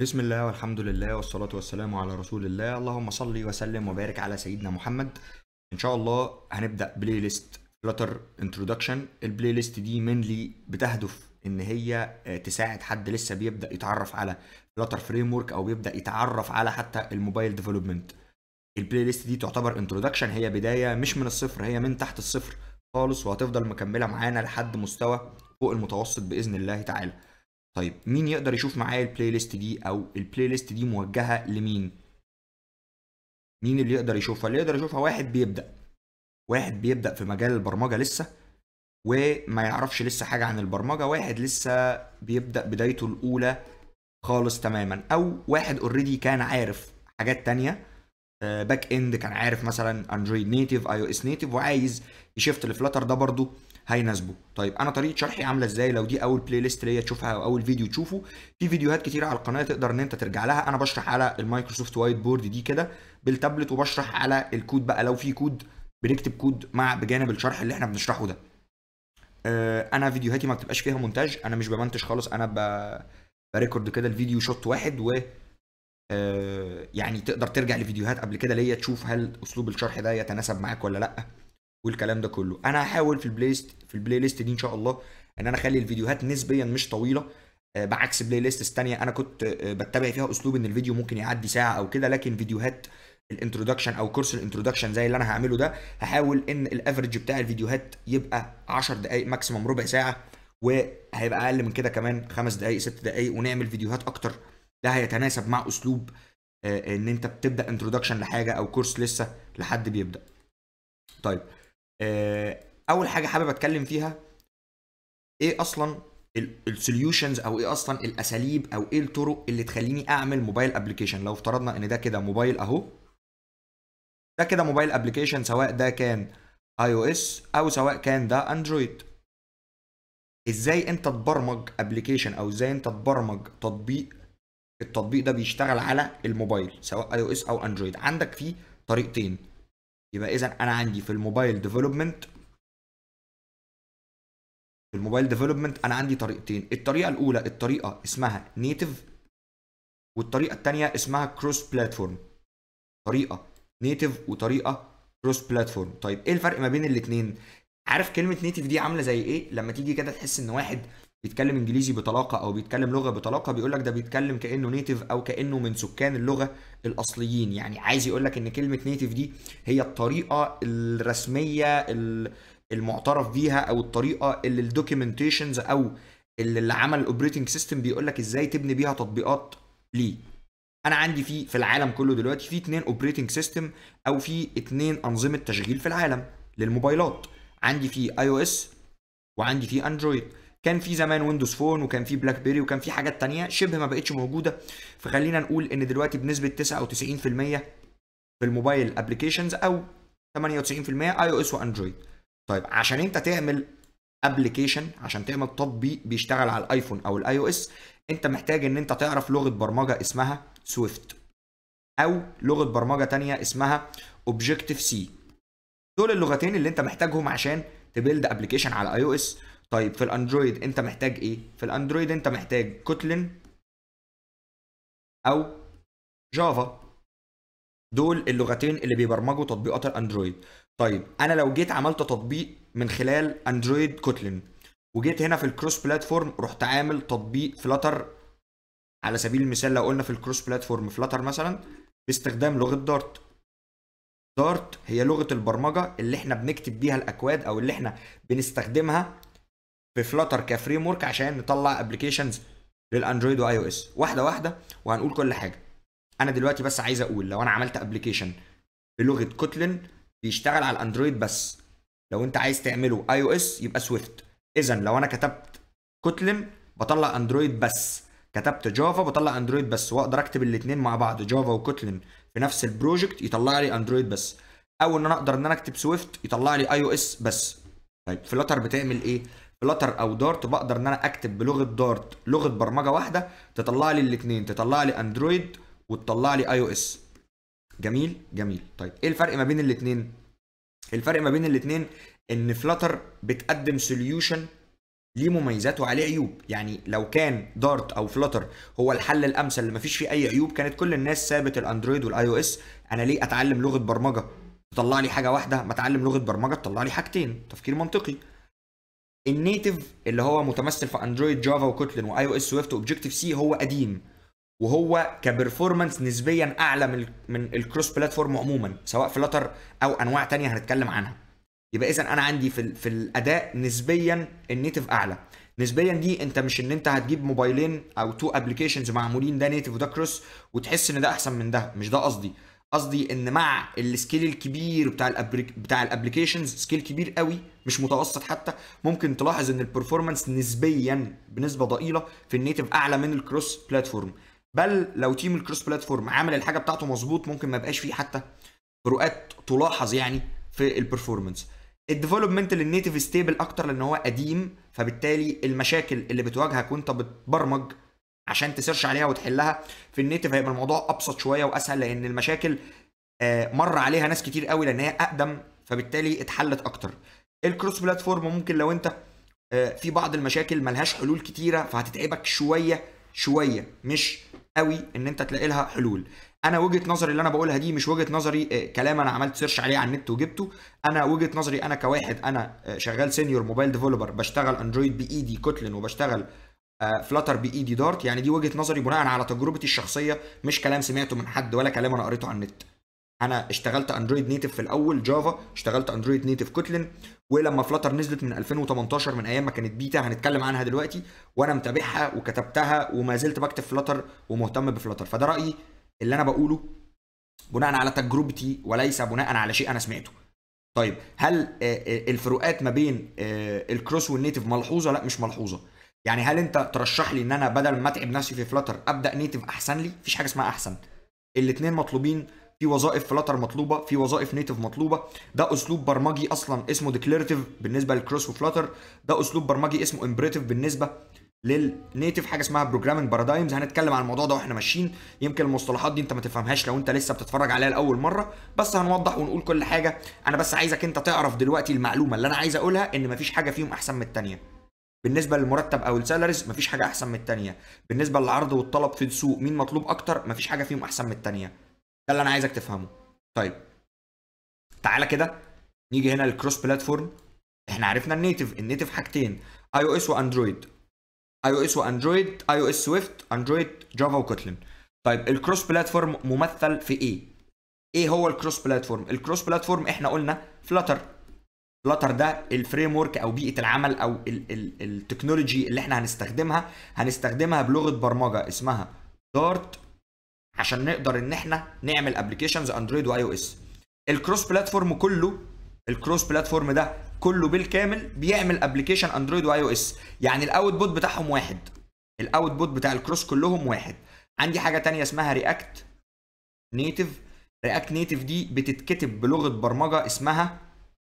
بسم الله والحمد لله والصلاة والسلام على رسول الله اللهم صل وسلم وبارك على سيدنا محمد ان شاء الله هنبدأ بلاي ليست فلاتر انترودكشن البلاي ليست دي منلي بتهدف ان هي آه، تساعد حد لسه بيبدأ يتعرف على فلاتر فريم ورك او بيبدأ يتعرف على حتى الموبايل ديفلوبمنت البلاي ليست دي تعتبر انترودكشن هي بداية مش من الصفر هي من تحت الصفر خالص وهتفضل مكملة معانا لحد مستوى فوق المتوسط بإذن الله تعالى طيب مين يقدر يشوف معايا البلاي ليست دي او البلاي ليست دي موجهه لمين مين اللي يقدر يشوفها اللي يقدر يشوفها واحد بيبدا واحد بيبدا في مجال البرمجه لسه وما يعرفش لسه حاجه عن البرمجه واحد لسه بيبدا بدايته الاولى خالص تماما او واحد اوريدي كان عارف حاجات تانية باك اند كان عارف مثلا اندرويد نيتيف اي او اس نيتيف وعايز يشفت لفلاتر ده برضو هيناسبه طيب انا طريقه شرحي عامله ازاي لو دي اول بلاي ليست ليا تشوفها او اول فيديو تشوفه في فيديوهات كتيره على القناه تقدر ان انت ترجع لها انا بشرح على المايكروسوفت وايت بورد دي كده بالتابلت وبشرح على الكود بقى لو في كود بنكتب كود مع بجانب الشرح اللي احنا بنشرحه ده آه، انا فيديوهاتي ما بتبقاش فيها مونتاج انا مش بمنتج خالص انا ب... بريكورد كده الفيديو شوت واحد و آه، يعني تقدر ترجع لفيديوهات قبل كده ليا تشوف هل اسلوب الشرح ده يتناسب معاك ولا لا والكلام ده كله انا هحاول في البلاي ليست في البلاي ليست دي ان شاء الله ان انا اخلي الفيديوهات نسبيا مش طويله آه، بعكس بلاي ليست تانية انا كنت آه، بتبع فيها اسلوب ان الفيديو ممكن يعدي ساعه او كده لكن فيديوهات الانترودكشن او كورس الانترودكشن زي اللي انا هعمله ده هحاول ان الافرج بتاع الفيديوهات يبقى 10 دقائق ماكسيموم ربع ساعه وهيبقى اقل من كده كمان خمس دقائق ست دقائق ونعمل فيديوهات اكتر ده هيتناسب مع اسلوب آه، ان انت بتبدا انترودكشن لحاجه او كورس لسه لحد بيبدا طيب آه، اول حاجه حابب اتكلم فيها ايه اصلا السوليوشنز او ايه اصلا الاساليب او ايه الطرق اللي تخليني اعمل موبايل ابلكيشن لو افترضنا ان ده كده موبايل اهو ده كده موبايل ابلكيشن سواء ده كان اي او اس او سواء كان ده اندرويد ازاي انت تبرمج ابلكيشن او ازاي انت تبرمج تطبيق التطبيق ده بيشتغل على الموبايل سواء اي او اس او اندرويد عندك فيه طريقتين يبقى اذا انا عندي في الموبايل ديفلوبمنت في الموبايل ديفلوبمنت انا عندي طريقتين الطريقه الاولى الطريقه اسمها نيتف والطريقه الثانيه اسمها كروس بلاتفورم طريقه نيتف وطريقه كروس بلاتفورم طيب ايه الفرق ما بين الاثنين عارف كلمه نيتف دي عامله زي ايه لما تيجي كده تحس ان واحد بيتكلم انجليزي بطلاقه او بيتكلم لغه بطلاقه بيقول لك ده بيتكلم كانه نيتف او كانه من سكان اللغه الاصليين يعني عايز يقول لك ان كلمه نيتف دي هي الطريقه الرسميه ال- المعترف بيها او الطريقه اللي الدوكيومنتيشنز او اللي اللي عمل الاوبريتنج سيستم بيقول لك ازاي تبني بيها تطبيقات ليه انا عندي في في العالم كله دلوقتي في اتنين اوبريتنج سيستم او في اتنين انظمه تشغيل في العالم للموبايلات عندي في اي او اس وعندي في اندرويد كان في زمان ويندوز فون وكان في بلاك بيري وكان في حاجات تانية شبه ما بقتش موجودة فخلينا نقول ان دلوقتي بنسبة 99% في الموبايل ابلكيشنز او 98% اي او اس واندرويد طيب عشان انت تعمل ابلكيشن عشان تعمل تطبيق بيشتغل على الايفون او الاي او اس انت محتاج ان انت تعرف لغة برمجة اسمها سويفت او لغة برمجة تانية اسمها اوبجكتيف سي دول اللغتين اللي انت محتاجهم عشان تبيلد ابلكيشن على اي او اس طيب في الاندرويد انت محتاج ايه في الاندرويد انت محتاج كوتلين او جافا دول اللغتين اللي بيبرمجوا تطبيقات الاندرويد طيب انا لو جيت عملت تطبيق من خلال اندرويد كوتلين وجيت هنا في الكروس بلاتفورم رحت عامل تطبيق فلاتر على سبيل المثال لو قلنا في الكروس بلاتفورم فلاتر مثلا باستخدام لغه دارت دارت هي لغه البرمجه اللي احنا بنكتب بيها الاكواد او اللي احنا بنستخدمها في فلاتر كفريم ورك عشان نطلع ابلكيشنز للاندرويد واي او اس واحده واحده وهنقول كل حاجه انا دلوقتي بس عايز اقول لو انا عملت ابلكيشن بلغه كوتلين بيشتغل على الاندرويد بس لو انت عايز تعمله اي او اس يبقى سويفت اذا لو انا كتبت كوتلين بطلع اندرويد بس كتبت جافا بطلع اندرويد بس واقدر اكتب الاثنين مع بعض جافا وكوتلين في نفس البروجكت يطلع لي اندرويد بس او ان انا اقدر ان انا اكتب سويفت يطلع لي اي او اس بس طيب فلاتر بتعمل ايه فلاتر او دارت بقدر ان انا اكتب بلغه دارت لغه برمجه واحده تطلع لي الاثنين تطلع لي اندرويد وتطلع لي اي او اس جميل جميل طيب ايه الفرق ما بين الاثنين الفرق ما بين الاثنين ان فلاتر بتقدم سوليوشن ليه مميزات وعليه عيوب يعني لو كان دارت او فلتر هو الحل الامثل اللي مفيش فيه اي عيوب كانت كل الناس سابت الاندرويد والاي او اس انا ليه اتعلم لغه برمجه تطلع لي حاجه واحده ما اتعلم لغه برمجه تطلع لي حاجتين تفكير منطقي النيتف اللي هو متمثل في اندرويد جافا وكوتلين واي او اس سويفت واوبجكتيف سي هو قديم وهو كبرفورمانس نسبيا اعلى من من الكروس بلاتفورم عموما سواء فلتر او انواع تانية هنتكلم عنها يبقى اذا انا عندي في في الاداء نسبيا النيتف اعلى نسبيا دي انت مش ان انت هتجيب موبايلين او تو ابلكيشنز معمولين ده نيتف وده كروس وتحس ان ده احسن من ده مش ده قصدي قصدي ان مع السكيل الكبير بتاع الابليك بتاع الابلكيشنز سكيل كبير قوي مش متوسط حتى ممكن تلاحظ ان البرفورمانس نسبيا بنسبه ضئيله في النيتف اعلى من الكروس بلاتفورم بل لو تيم الكروس بلاتفورم عامل الحاجه بتاعته مظبوط ممكن ما يبقاش فيه حتى فروقات تلاحظ يعني في البرفورمانس الديفلوبمنت للنيتف ستيبل اكتر لان هو قديم فبالتالي المشاكل اللي بتواجهك وانت بتبرمج عشان تسيرش عليها وتحلها في النيتف هيبقى الموضوع ابسط شويه واسهل لان المشاكل مر عليها ناس كتير قوي لان هي اقدم فبالتالي اتحلت اكتر الكروس بلاتفورم ممكن لو انت في بعض المشاكل ملهاش حلول كتيره فهتتعبك شويه شويه مش قوي ان انت تلاقي لها حلول انا وجهه نظري اللي انا بقولها دي مش وجهه نظري كلام انا عملت سيرش عليه على النت وجبته انا وجهه نظري انا كواحد انا شغال سينيور موبايل ديفلوبر بشتغل اندرويد بايدي كوتلين وبشتغل فلاتر بايدي دارت يعني دي وجهه نظري بناء على تجربتي الشخصيه مش كلام سمعته من حد ولا كلام انا قريته على النت انا اشتغلت اندرويد نيتف في الاول جافا اشتغلت اندرويد نيتف كوتلين ولما فلاتر نزلت من 2018 من ايام ما كانت بيتا هنتكلم عنها دلوقتي وانا متابعها وكتبتها وما زلت بكتب فلاتر ومهتم بفلاتر فده رايي اللي انا بقوله بناء على تجربتي وليس بناء على شيء انا سمعته طيب هل الفروقات ما بين الكروس والنيتف ملحوظه لا مش ملحوظه يعني هل انت ترشح لي ان انا بدل ما اتعب نفسي في فلاتر ابدا نيتف احسن لي مفيش حاجه اسمها احسن الاثنين مطلوبين في وظائف فلاتر مطلوبه في وظائف نيتف مطلوبه ده اسلوب برمجي اصلا اسمه ديكليرتيف بالنسبه للكروس وفلاتر ده اسلوب برمجي اسمه امبريتيف بالنسبه للنيتف حاجه اسمها بروجرامنج بارادايمز هنتكلم عن الموضوع ده واحنا ماشيين يمكن المصطلحات دي انت ما تفهمهاش لو انت لسه بتتفرج عليها لاول مره بس هنوضح ونقول كل حاجه انا بس عايزك انت تعرف دلوقتي المعلومه اللي انا عايز اقولها ان مفيش حاجه فيهم احسن من الثانيه بالنسبه للمرتب او السالاريز مفيش حاجه احسن من الثانيه بالنسبه للعرض والطلب في السوق مين مطلوب اكتر مفيش حاجه فيهم احسن من الثانيه ده اللي انا عايزك تفهمه طيب تعالى كده نيجي هنا للكروس بلاتفورم احنا عرفنا النيتف النيتف حاجتين اي او اس واندرويد اي او اس واندرويد اي او اس سويفت اندرويد جافا وكوتلين طيب الكروس بلاتفورم ممثل في ايه ايه هو الكروس بلاتفورم الكروس بلاتفورم احنا قلنا فلاتر فلاتر ده الفريم ورك او بيئه العمل او ال ال التكنولوجي اللي احنا هنستخدمها هنستخدمها بلغه برمجه اسمها دارت عشان نقدر ان احنا نعمل ابلكيشنز اندرويد واي او اس الكروس بلاتفورم كله الكروس بلاتفورم ده كله بالكامل بيعمل ابلكيشن اندرويد واي او اس يعني الاوت بوت بتاعهم واحد الاوت بوت بتاع الكروس كلهم واحد عندي حاجه تانية اسمها رياكت نيتف رياكت نيتف دي بتتكتب بلغه برمجه اسمها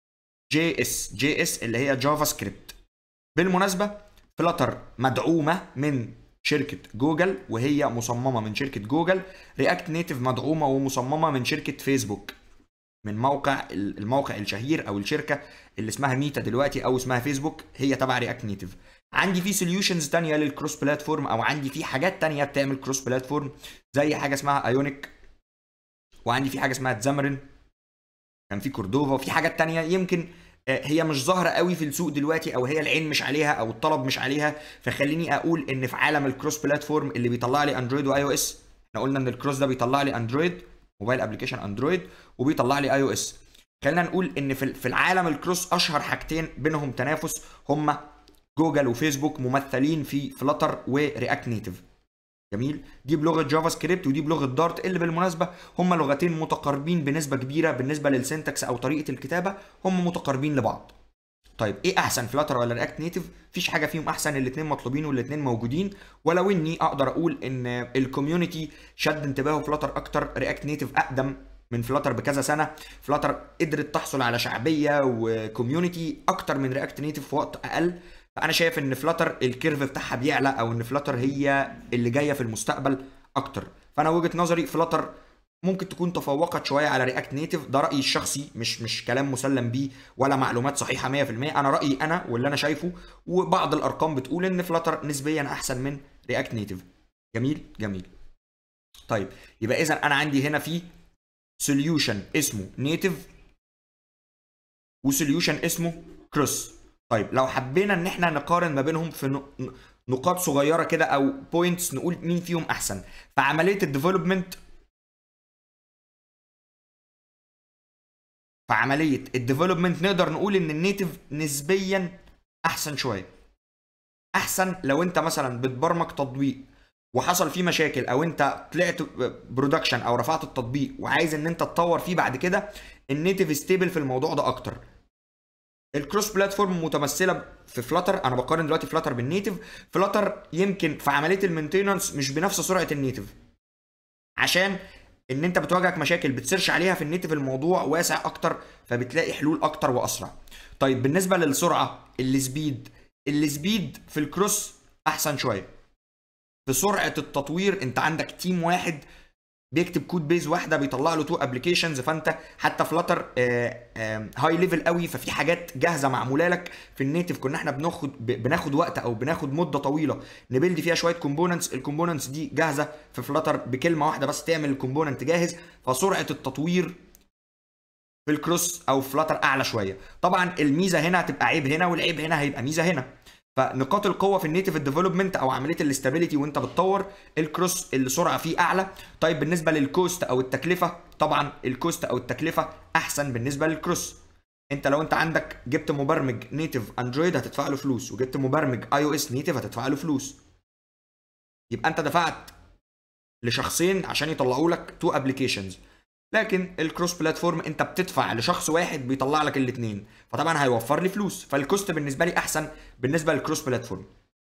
جي اس جي اس اللي هي جافا سكريبت بالمناسبه فلاتر مدعومه من شركه جوجل وهي مصممه من شركه جوجل رياكت نيتف مدعومه ومصممه من شركه فيسبوك من موقع الموقع الشهير او الشركه اللي اسمها ميتا دلوقتي او اسمها فيسبوك هي تبع رياكت نيتف عندي في سوليوشنز تانية للكروس بلاتفورم او عندي في حاجات تانية بتعمل كروس بلاتفورم زي حاجه اسمها ايونيك وعندي في حاجه اسمها تزامرن كان في كوردوفا وفي حاجات تانية يمكن هي مش ظاهره قوي في السوق دلوقتي او هي العين مش عليها او الطلب مش عليها فخليني اقول ان في عالم الكروس بلاتفورم اللي بيطلع لي اندرويد واي او اس احنا قلنا ان الكروس ده بيطلع لي اندرويد موبايل ابلكيشن اندرويد وبيطلع لي اي او اس خلينا نقول ان في في العالم الكروس اشهر حاجتين بينهم تنافس هما جوجل وفيسبوك ممثلين في فلاتر ورياكت نيتف جميل دي بلغه جافا سكريبت ودي بلغه دارت اللي بالمناسبه هما لغتين متقاربين بنسبه كبيره بالنسبه للسنتكس او طريقه الكتابه هم متقاربين لبعض طيب ايه احسن فلاتر ولا رياكت نيتف مفيش حاجه فيهم احسن الاثنين مطلوبين والاثنين موجودين ولو اني اقدر اقول ان الكوميونتي شد انتباهه فلاتر اكتر رياكت نيتف اقدم من فلاتر بكذا سنه فلاتر قدرت تحصل على شعبيه وكوميونتي اكتر من رياكت نيتف في وقت اقل فانا شايف ان فلاتر الكيرف بتاعها بيعلى او ان فلاتر هي اللي جايه في المستقبل اكتر فانا وجهه نظري فلاتر ممكن تكون تفوقت شويه على رياكت نيتف ده رايي الشخصي مش مش كلام مسلم بيه ولا معلومات صحيحه 100% انا رايي انا واللي انا شايفه وبعض الارقام بتقول ان فلاتر نسبيا احسن من رياكت نيتف جميل جميل طيب يبقى اذا انا عندي هنا في سوليوشن اسمه نيتف وسوليوشن اسمه كروس طيب لو حبينا ان احنا نقارن ما بينهم في نقاط صغيره كده او بوينتس نقول مين فيهم احسن فعمليه الديفلوبمنت فعمليه الديفلوبمنت نقدر نقول ان النيتف نسبيا احسن شويه احسن لو انت مثلا بتبرمج تطبيق وحصل فيه مشاكل او انت طلعت برودكشن او رفعت التطبيق وعايز ان انت تطور فيه بعد كده النيتف ستيبل في الموضوع ده اكتر الكروس بلاتفورم متمثله في فلاتر انا بقارن دلوقتي فلاتر بالنيتف فلاتر يمكن في عمليه المينتيننس مش بنفس سرعه النيتف عشان ان انت بتواجهك مشاكل بتسيرش عليها في النيتف الموضوع واسع اكتر فبتلاقي حلول اكتر واسرع طيب بالنسبه للسرعه السبيد السبيد في الكروس احسن شويه في سرعه التطوير انت عندك تيم واحد بيكتب كود بيز واحده بيطلع له تو ابلكيشنز فانت حتى فلاتر هاي ليفل قوي ففي حاجات جاهزه معموله لك في النيتف كنا احنا بناخد بناخد وقت او بناخد مده طويله نبيلد فيها شويه كومبوننتس الكومبوننتس دي جاهزه في فلاتر بكلمه واحده بس تعمل الكومبوننت جاهز فسرعه التطوير في الكروس او فلاتر اعلى شويه طبعا الميزه هنا هتبقى عيب هنا والعيب هنا هيبقى ميزه هنا فنقاط القوه في النيتف ديفلوبمنت او عمليه الاستابيليتي وانت بتطور الكروس السرعه فيه اعلى طيب بالنسبه للكوست او التكلفه طبعا الكوست او التكلفه احسن بالنسبه للكروس انت لو انت عندك جبت مبرمج نيتف اندرويد هتدفع له فلوس وجبت مبرمج اي او اس نيتف هتدفع له فلوس يبقى انت دفعت لشخصين عشان يطلعوا لك تو ابلكيشنز لكن الكروس بلاتفورم انت بتدفع لشخص واحد بيطلع لك الاثنين فطبعا هيوفر لي فلوس فالكوست بالنسبه لي احسن بالنسبه للكروس بلاتفورم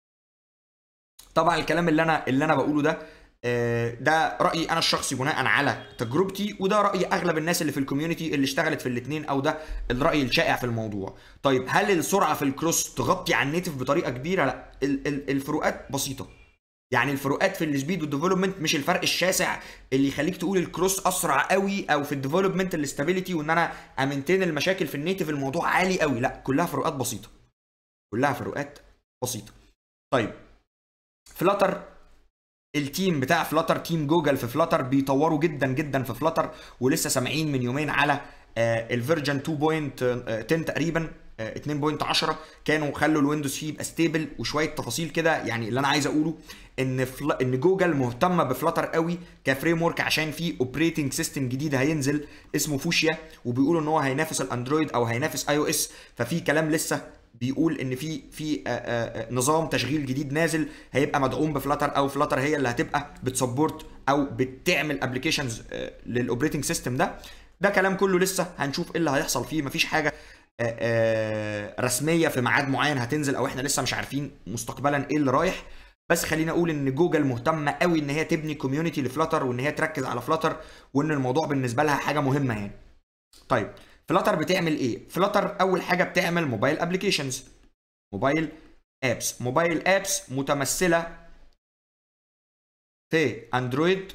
طبعا الكلام اللي انا اللي انا بقوله ده آه، ده رايي انا الشخصي بناء على تجربتي وده راي اغلب الناس اللي في الكوميونتي اللي اشتغلت في الاثنين او ده الراي الشائع في الموضوع طيب هل السرعه في الكروس تغطي على النيتف بطريقه كبيره لا الفروقات بسيطه يعني الفروقات في السبيد والديفلوبمنت مش الفرق الشاسع اللي يخليك تقول الكروس اسرع قوي او في الديفلوبمنت الاستابيليتي وان انا امنتين المشاكل في النيتف الموضوع عالي قوي لا كلها فروقات بسيطه كلها فروقات بسيطه طيب فلاتر التيم بتاع فلاتر تيم جوجل في فلاتر بيطوروا جدا جدا في فلاتر ولسه سامعين من يومين على الفيرجن 2.10 تقريبا 2.10 كانوا خلوا الويندوز فيه يبقى ستيبل وشويه تفاصيل كده يعني اللي انا عايز اقوله ان فل... ان جوجل مهتمه بفلاتر قوي كفريم ورك عشان في اوبريتنج سيستم جديد هينزل اسمه فوشيا وبيقولوا ان هو هينافس الاندرويد او هينافس اي او اس ففي كلام لسه بيقول ان في في نظام تشغيل جديد نازل هيبقى مدعوم بفلاتر او فلاتر هي اللي هتبقى بتسبورت او بتعمل ابلكيشنز للاوبريتنج سيستم ده ده كلام كله لسه هنشوف ايه اللي هيحصل فيه مفيش حاجه رسميه في ميعاد معين هتنزل او احنا لسه مش عارفين مستقبلا ايه اللي رايح بس خلينا اقول ان جوجل مهتمه قوي ان هي تبني كوميونتي لفلاتر وان هي تركز على فلاتر وان الموضوع بالنسبه لها حاجه مهمه يعني طيب فلاتر بتعمل ايه فلاتر اول حاجه بتعمل موبايل ابلكيشنز موبايل ابس موبايل ابس متمثله في اندرويد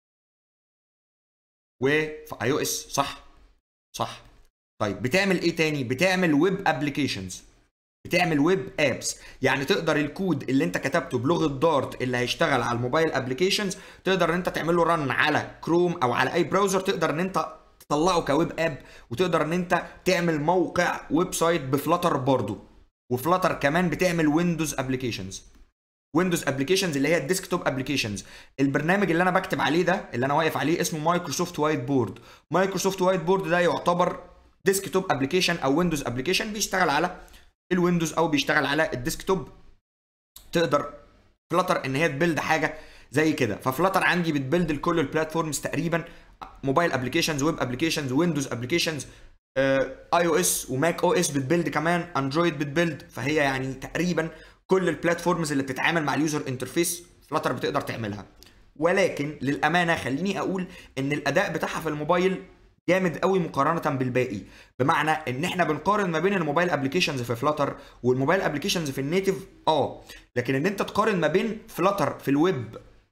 وفي اي او اس صح صح طيب بتعمل ايه تاني بتعمل ويب ابلكيشنز بتعمل ويب ابس يعني تقدر الكود اللي انت كتبته بلغه دارت اللي هيشتغل على الموبايل ابلكيشنز تقدر ان انت تعمل له رن على كروم او على اي براوزر تقدر ان انت تطلعه كويب اب وتقدر ان انت تعمل موقع ويب سايت بفلاتر برضه وفلاتر كمان بتعمل ويندوز ابلكيشنز ويندوز ابلكيشنز اللي هي الديسكتوب ابلكيشنز البرنامج اللي انا بكتب عليه ده اللي انا واقف عليه اسمه مايكروسوفت وايت بورد مايكروسوفت وايت بورد ده يعتبر ديسكتوب ابلكيشن او ويندوز ابلكيشن بيشتغل على الويندوز او بيشتغل على الديسكتوب تقدر فلاتر ان هي تبيلد حاجه زي كده ففلاتر عندي بتبيلد لكل البلاتفورمز تقريبا موبايل ابلكيشنز ويب ابلكيشنز ويندوز ابلكيشنز اي او اس وماك او اس بتبيلد كمان اندرويد بتبيلد فهي يعني تقريبا كل البلاتفورمز اللي بتتعامل مع اليوزر انترفيس فلاتر بتقدر تعملها ولكن للامانه خليني اقول ان الاداء بتاعها في الموبايل جامد قوي مقارنه بالباقي بمعنى ان احنا بنقارن ما بين الموبايل ابلكيشنز في فلاتر والموبايل ابلكيشنز في النيتف اه لكن ان انت تقارن ما بين فلاتر في الويب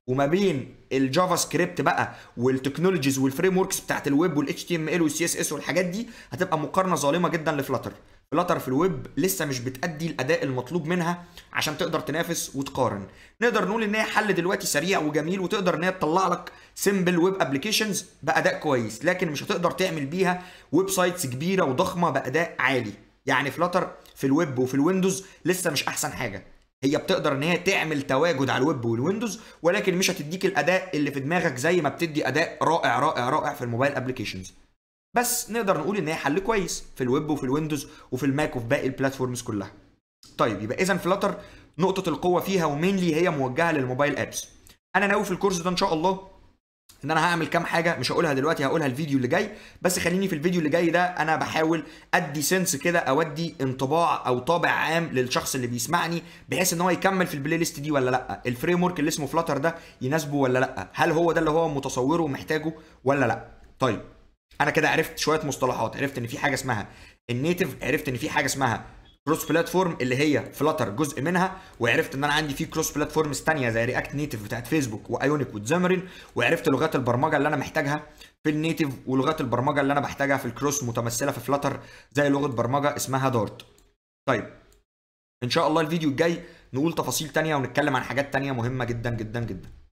وما بين الجافا سكريبت بقى والتكنولوجيز والفريم وركس بتاعت الويب والاتش تي ام ال والسي اس اس والحاجات دي هتبقى مقارنه ظالمه جدا لفلاتر فلاتر في الويب لسه مش بتأدي الاداء المطلوب منها عشان تقدر تنافس وتقارن نقدر نقول ان هي حل دلوقتي سريع وجميل وتقدر ان هي تطلع لك سيمبل ويب ابلكيشنز باداء كويس لكن مش هتقدر تعمل بيها ويب سايتس كبيره وضخمه باداء عالي يعني فلاتر في الويب وفي الويندوز لسه مش احسن حاجه هي بتقدر ان هي تعمل تواجد على الويب والويندوز ولكن مش هتديك الاداء اللي في دماغك زي ما بتدي اداء رائع رائع رائع في الموبايل ابلكيشنز بس نقدر نقول ان هي حل كويس في الويب وفي الويندوز وفي الماك وفي باقي البلاتفورمز كلها طيب يبقى اذا فلاتر نقطه القوه فيها ومينلي هي موجهه للموبايل ابس انا ناوي في الكورس ده ان شاء الله ان انا هعمل كام حاجه مش هقولها دلوقتي هقولها الفيديو اللي جاي بس خليني في الفيديو اللي جاي ده انا بحاول ادي سنس كده اودي انطباع او طابع عام للشخص اللي بيسمعني بحيث ان هو يكمل في البلاي ليست دي ولا لا الفريم ورك اللي اسمه فلاتر ده يناسبه ولا لا هل هو ده اللي هو متصوره ومحتاجه ولا لا طيب انا كده عرفت شويه مصطلحات عرفت ان في حاجه اسمها النيتف عرفت ان في حاجه اسمها كروس بلاتفورم اللي هي فلاتر جزء منها وعرفت ان انا عندي في كروس بلاتفورمز ثانيه زي رياكت نيتف بتاعت فيسبوك وايونيك وتزامرين وعرفت لغات البرمجه اللي انا محتاجها في النيتف ولغات البرمجه اللي انا بحتاجها في الكروس متمثله في فلاتر زي لغه برمجه اسمها دارت طيب ان شاء الله الفيديو الجاي نقول تفاصيل تانية ونتكلم عن حاجات تانية مهمه جدا جدا جدا